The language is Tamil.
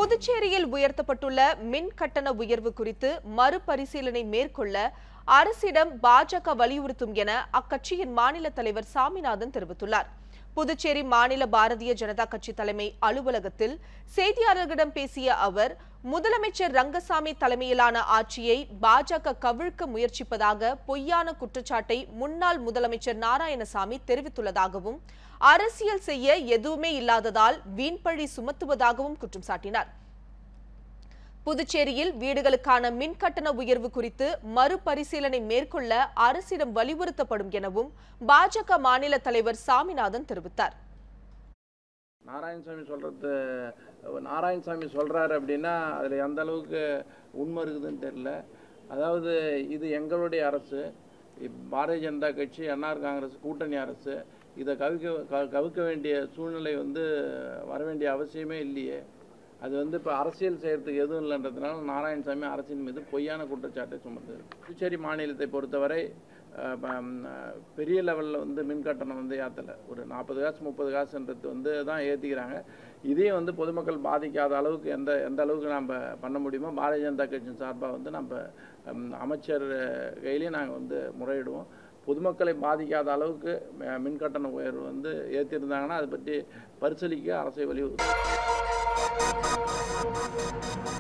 புதுச்சேரியில் உயர்த்தப்பட்டுள்ள மின் கட்டண உயர்வு குறித்து மறுபரிசீலனை மேற்கொள்ள அரசிடம் பாஜக வலியுறுத்தும் என அக்கட்சியின் மாநில தலைவர் சாமிநாதன் தெரிவித்துள்ளார் புதுச்சேரி மாநில பாரதிய ஜனதா கட்சி தலைமை அலுவலகத்தில் செய்தியாளர்களிடம் பேசிய அவர் முதலமைச்சர் ரங்கசாமி தலைமையிலான ஆட்சியை பாஜக கவிழ்க்க முயற்சிப்பதாக பொய்யான குற்றச்சாட்டை முன்னாள் முதலமைச்சர் நாராயணசாமி தெரிவித்துள்ளதாகவும் அரசியல் செய்ய எதுவுமே இல்லாததால் வீண்பழி சுமத்துவதாகவும் குற்றம் சாட்டினார் புதுச்சேரியில் வீடுகளுக்கான மின் கட்டண உயர்வு குறித்து மறுபரிசீலனை மேற்கொள்ள அரசிடம் வலியுறுத்தப்படும் எனவும் பாஜக மாநில தலைவர் சாமிநாதன் தெரிவித்தார் நாராயணசாமி சொல்கிறது நாராயணசாமி சொல்கிறாரு அப்படின்னா அதில் எந்த அளவுக்கு உண்மை இருக்குதுன்னு தெரியல அதாவது இது எங்களுடைய அரசு இப் பாரதிய ஜனதா கட்சி என்ஆர் காங்கிரஸ் கூட்டணி அரசு இதை கவிக்க க கவிக்க வேண்டிய சூழ்நிலை வந்து வர வேண்டிய அவசியமே இல்லையே அது வந்து இப்போ அரசியல் செய்கிறதுக்கு எதுவும் இல்லைன்றதுனால நாராயணசாமி அரசின் மீது பொய்யான குற்றச்சாட்டை சுமத்துது புதுச்சேரி மாநிலத்தை பொறுத்தவரை அஹ், ப- அஹ், பெரிய லெவலில் வந்து மின் கட்டணம் வந்து ஏற்றலை ஒரு நாற்பது காசு முப்பது காசுன்றது வந்து தான் ஏற்றிக்கிறாங்க இதையும் வந்து பொதுமக்கள் பாதிக்காத அளவுக்கு எந்த எந்த அளவுக்கு நம்ம பண்ண முடியுமோ பாரதிய ஜனதா கட்சியின் சார்பாக வந்து நம்ம ஹம், அமைச்சர் கையிலையும் நாங்கள் வந்து முறையிடுவோம் பொதுமக்களை பாதிக்காத அளவுக்கு அஹ், மின் கட்டண உயர்வு வந்து ஏற்றிருந்தாங்கன்னா அதை பற்றி பரிசீலிக்க அரசை வலியுறுத்தும்